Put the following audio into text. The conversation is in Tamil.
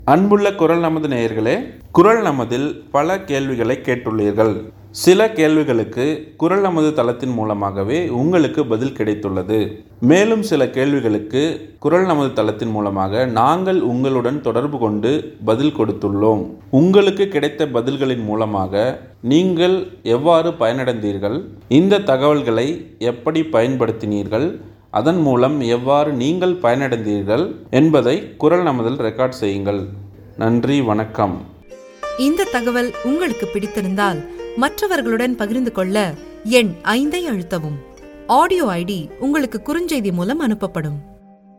அன்புள்ள குரல் நமது நேயர்களே குரல் நமதில் பல கேள்விகளை கேட்டுள்ளீர்கள் சில கேள்விகளுக்கு குரல் நமது தளத்தின் மூலமாகவே உங்களுக்கு பதில் கிடைத்துள்ளது மேலும் சில கேள்விகளுக்கு குரல் நமது தளத்தின் மூலமாக நாங்கள் உங்களுடன் தொடர்பு கொண்டு பதில் கொடுத்துள்ளோம் உங்களுக்கு கிடைத்த பதில்களின் மூலமாக நீங்கள் எவ்வாறு பயனடைந்தீர்கள் இந்த தகவல்களை எப்படி பயன்படுத்தினீர்கள் அதன் மூலம் எவ்வாறு நீங்கள் பயனடைந்தீர்கள் என்பதை குரல் நமதில் ரெக்கார்ட் செய்யுங்கள் நன்றி வணக்கம் இந்த தகவல் உங்களுக்கு பிடித்திருந்தால் மற்றவர்களுடன் பகிர்ந்து கொள்ள எண் ஐந்தை அழுத்தவும் ஆடியோ ஐடி உங்களுக்கு குறுஞ்செய்தி மூலம் அனுப்பப்படும்